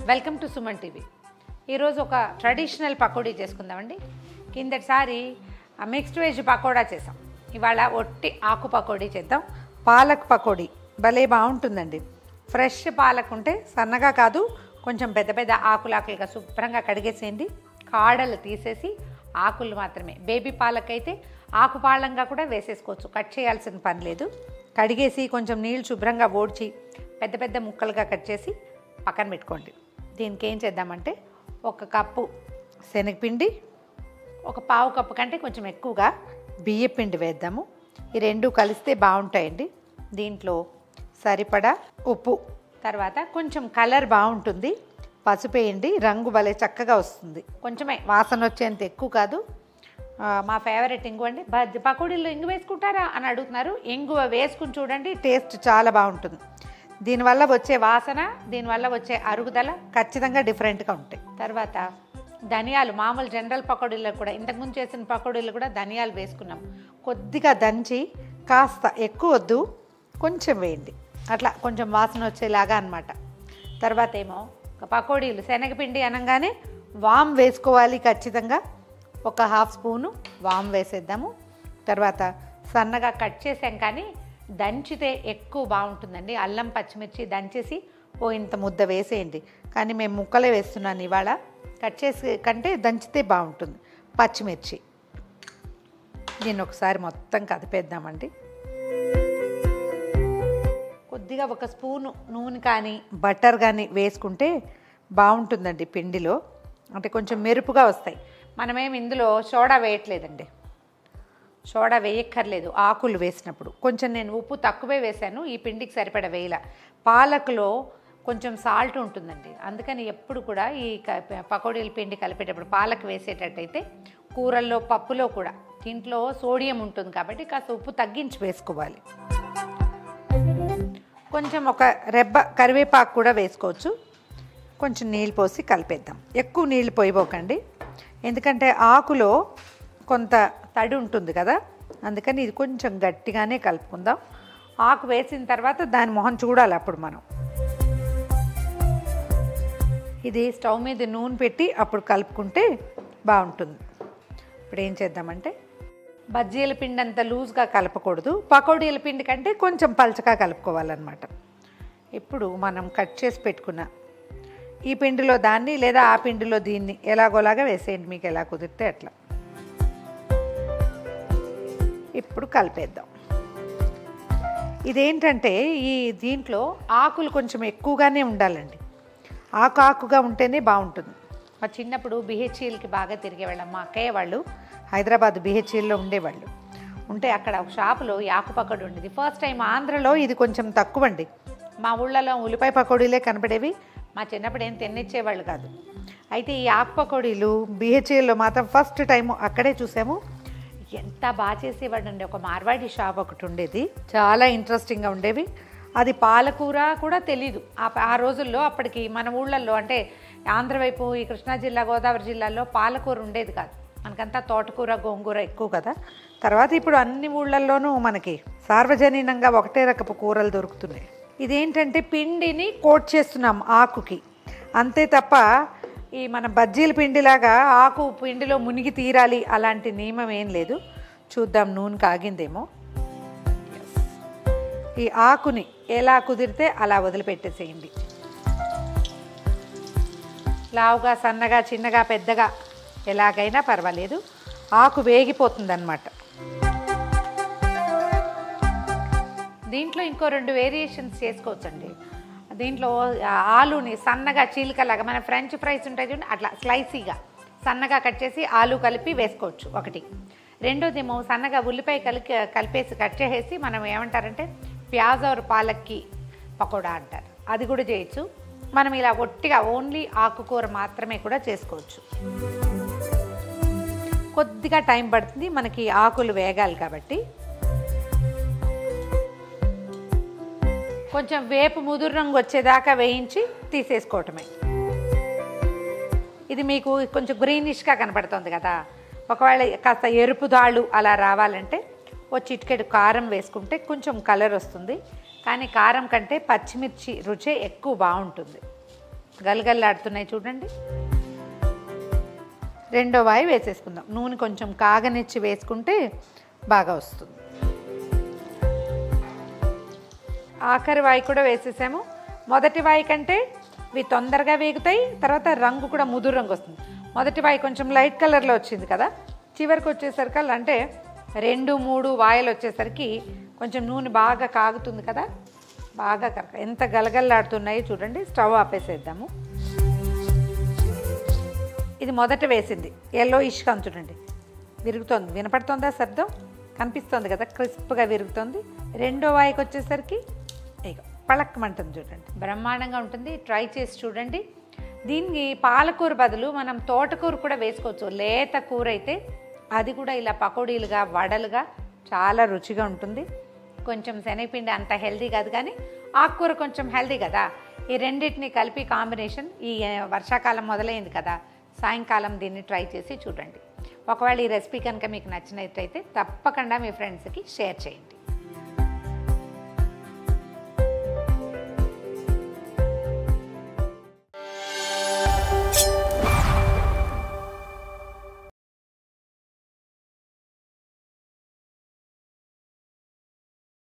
welcome to Suman TV ఈరోజు ఒక traditional pakodi చేసుకుందామండి కిందటిసారి మిక్స్డ్ వెజ్ పకోడా చేసాం ఇవాళ ఒట్టి ఆకు పకోడీ చేద్దాం పాలక్ పకోడీ భలే బాగుంటుందండి ఫ్రెష్ పాలక్ ఉంటే సన్నగా కాదు కొంచెం పెద్ద పెద్ద ఆకులాకులుగా శుభ్రంగా కడిగేసేయండి కాడలు తీసేసి ఆకులు మాత్రమే బేబీ పాలక్ అయితే ఆకు పాలంగా కూడా వేసేసుకోవచ్చు కట్ చేయాల్సిన పని లేదు కడిగేసి కొంచెం నీళ్ళు శుభ్రంగా ఓడ్చి పెద్ద పెద్ద ముక్కలుగా కట్ చేసి పక్కన పెట్టుకోండి దీనికి ఏం చేద్దామంటే ఒక కప్పు శనగపిండి ఒక పావు కప్పు కంటే కొంచెం ఎక్కువగా బియ్య పిండి వేద్దాము ఈ రెండు కలిస్తే బాగుంటాయండి దీంట్లో సరిపడా ఉప్పు తర్వాత కొంచెం కలర్ బాగుంటుంది పసుపు వేయండి రంగు భలే చక్కగా వస్తుంది కొంచెమే వాసన వచ్చేంత ఎక్కువ కాదు ఆ, మా ఫేవరెట్ ఇంగు అండి బజ్జి పకోడీల్లో ఇంగు వేసుకుంటారా అని అడుగుతున్నారు ఇంగువ వేసుకుని చూడండి టేస్ట్ చాలా బాగుంటుంది దీనివల్ల వచ్చే వాసన దీనివల్ల వచ్చే అరుగుదల ఖచ్చితంగా డిఫరెంట్గా ఉంటాయి తర్వాత ధనియాలు మామూలు జనరల్ పకోడీల్లో కూడా ఇంతకుముందు చేసిన పకోడీలు కూడా ధనియాలు వేసుకున్నాం కొద్దిగా దంచి కాస్త ఎక్కువ వద్దు కొంచెం వేయండి అట్లా కొంచెం వాసన వచ్చేలాగా అన్నమాట తర్వాత ఏమో ఒక పకోడీలు శనగపిండి అనగానే వామ్ వేసుకోవాలి ఖచ్చితంగా ఒక హాఫ్ స్పూను వామ్ వేసేద్దాము తర్వాత సన్నగా కట్ చేసాం కానీ దంచితే ఎక్కువ బాగుంటుందండి అల్లం పచ్చిమిర్చి దంచేసి ఓ ఇంత ముద్ద వేసేయండి కానీ మేము ముక్కలే వేస్తున్నాను ఇవాళ కట్ చేసి కంటే దంచితే బాగుంటుంది పచ్చిమిర్చి దీన్ని ఒకసారి మొత్తం కదిపేద్దామండి కొద్దిగా ఒక స్పూను నూనె కానీ బటర్ కానీ వేసుకుంటే బాగుంటుందండి పిండిలో అంటే కొంచెం మెరుపుగా వస్తాయి మనమేం ఇందులో సోడా వేయట్లేదండి సోడా వేయక్కర్లేదు ఆకులు వేసినప్పుడు కొంచెం నేను ఉప్పు తక్కువే వేశాను ఈ పిండికి సరిపడ వేయల పాలకులో కొంచెం సాల్ట్ ఉంటుందండి అందుకని ఎప్పుడు కూడా ఈ క- పకోడీల పిండి కలిపేటప్పుడు పాలక్ వేసేటట్టయితే కూరల్లో పప్పులో కూడా దీంట్లో సోడియం ఉంటుంది కాబట్టి కాస్త ఉప్పు తగ్గించి వేసుకోవాలి కొంచెం ఒక రెబ్బ కరివేపాకు కూడా వేసుకోవచ్చు కొంచెం నీళ్ళు పోసి కలిపేద్దాం ఎక్కువ నీళ్ళు పోయిపోకండి ఎందుకంటే ఆకులో కొంత తడి ఉంటుంది కదా అందుకని ఇది కొంచెం గట్టిగానే కలుపుకుందాం ఆకు వేసిన తర్వాత దాని మొహం చూడాలి అప్పుడు మనం ఇది స్టవ్ మీద నూనె పెట్టి అప్పుడు కలుపుకుంటే బాగుంటుంది ఇప్పుడు ఏం చేద్దామంటే బజ్జీల పిండి అంత లూజ్గా కలపకూడదు పకోడీల పిండి కంటే కొంచెం పలచగా కలుపుకోవాలన్నమాట ఇప్పుడు మనం కట్ చేసి పెట్టుకున్న ఈ పిండిలో దాన్ని లేదా ఆ పిండిలో దీన్ని ఎలాగోలాగా వేసేయండి మీకు ఎలా కుదిరితే అట్లా ఇప్పుడు కలిపేద్దాం ఇదేంటంటే ఈ దీంట్లో ఆకులు కొంచెం ఎక్కువగానే ఉండాలండి ఆకు ఆకుగా ఉంటేనే బాగుంటుంది మా చిన్నప్పుడు బిహెచ్ఈలకి బాగా తిరిగేవాళ్ళం మా అక్కయ్య వాళ్ళు హైదరాబాద్ బిహెచ్ఈల్లో ఉండేవాళ్ళు ఉంటే అక్కడ ఒక షాపులో ఈ ఆకు పకోడీ ఉండేది ఫస్ట్ టైం ఆంధ్రలో ఇది కొంచెం తక్కువ అండి మా ఊళ్ళలో ఉల్లిపాయ పకోడీలే కనపడేవి మా చిన్నప్పుడు ఏం తినిచ్చేవాళ్ళు కాదు అయితే ఈ ఆకు పకోడీలు బిహెచ్ఈల్లో మాత్రం ఫస్ట్ టైం అక్కడే చూసాము ఎంత బాగా చేసేవాడండి ఒక మార్వాడి షాప్ ఒకటి ఉండేది చాలా ఇంట్రెస్టింగ్గా ఉండేవి అది పాలకూర కూడా తెలీదు ఆ ఆ రోజుల్లో అప్పటికి మన ఊళ్ళల్లో అంటే ఆంధ్ర వైపు ఈ కృష్ణా జిల్లా గోదావరి జిల్లాల్లో పాలకూర ఉండేది కాదు మనకంతా తోటకూర గోంగూర ఎక్కువ కదా తర్వాత ఇప్పుడు అన్ని ఊళ్ళల్లోనూ మనకి సార్వజనీనంగా ఒకటే రకపు కూరలు దొరుకుతున్నాయి ఇదేంటంటే పిండిని కోట్ చేస్తున్నాం ఆకుకి అంతే తప్ప ఈ మన బజ్జీల పిండిలాగా ఆకు పిండిలో మునిగి తీరాలి అలాంటి నియమం ఏం లేదు చూద్దాం నూనె కాగిందేమో ఈ ఆకుని ఎలా కుదిరితే అలా వదిలిపెట్టేసేయండి లావుగా సన్నగా చిన్నగా పెద్దగా ఎలాగైనా పర్వాలేదు ఆకు వేగిపోతుందన్నమాట దీంట్లో ఇంకో రెండు వేరియేషన్స్ చేసుకోవచ్చండి దీంట్లో ఆ ఆలుని సన్నగా చీలికలాగా మన ఫ్రెంచ్ ఫ్రైస్ ఉంటాయి చూడండి అట్లా స్లైసీగా సన్నగా కట్ చేసి ఆలు కలిపి వేసుకోవచ్చు ఒకటి రెండోదేమో సన్నగా ఉల్లిపాయ కలిపి కలిపేసి కట్ చేసేసి మనం ఏమంటారంటే ప్యాజ్ ఆర్ పాలక్కి పకోడా అంటారు అది కూడా చేయొచ్చు మనం ఇలా ఒట్టిగా ఓన్లీ ఆకుకూర మాత్రమే కూడా చేసుకోవచ్చు కొద్దిగా టైం పడుతుంది మనకి ఆకులు వేగాలి కాబట్టి కొంచెం వేపు ముదురు రంగు వచ్చేదాకా వేయించి తీసేసుకోవటమే ఇది మీకు కొంచెం గ్రీనిష్గా కనపడుతుంది కదా ఒకవేళ కాస్త ఎరుపు దాళ్ళు అలా రావాలంటే ఓ చిటికెడు కారం వేసుకుంటే కొంచెం కలర్ వస్తుంది కానీ కారం కంటే పచ్చిమిర్చి రుచే ఎక్కువ బాగుంటుంది గలగల్లాడుతున్నాయి చూడండి రెండో వాయి వేసేసుకుందాం నూనె కొంచెం కాగనిచ్చి వేసుకుంటే బాగా వస్తుంది ఆఖరి వాయి కూడా వేసేసాము మొదటి వాయి కంటే ఇవి తొందరగా వేగుతాయి తర్వాత రంగు కూడా ముదురు రంగు వస్తుంది మొదటి వాయి కొంచెం లైట్ కలర్లో వచ్చింది కదా చివరికి వచ్చేసరికి అంటే రెండు మూడు వాయిలు వచ్చేసరికి కొంచెం నూనె బాగా కాగుతుంది కదా బాగా కరక ఎంత గలగల్లాడుతున్నాయో చూడండి స్టవ్ ఆపేసేద్దాము ఇది మొదట వేసింది ఎల్లో ఇష్గా చూడండి విరుగుతోంది వినపడుతుందా శబ్దం కనిపిస్తుంది కదా క్రిస్ప్గా విరుగుతోంది రెండో వాయికి వచ్చేసరికి ఇక పళక్కమంటుంది చూడండి బ్రహ్మాండంగా ఉంటుంది ట్రై చేసి చూడండి దీనికి పాలకూర బదులు మనం తోటకూర కూడా వేసుకోవచ్చు లేత కూర అయితే అది కూడా ఇలా పకోడీలుగా వడలుగా చాలా రుచిగా ఉంటుంది కొంచెం శనగపిండి అంత హెల్దీ కాదు కానీ ఆకుకూర కొంచెం హెల్దీ కదా ఈ రెండింటిని కలిపి కాంబినేషన్ ఈ ఆ, వర్షాకాలం మొదలైంది కదా సాయంకాలం దీన్ని ట్రై చేసి చూడండి ఒకవేళ ఈ రెసిపీ కనుక మీకు నచ్చినట్లయితే తప్పకుండా మీ ఫ్రెండ్స్కి షేర్ చేయండి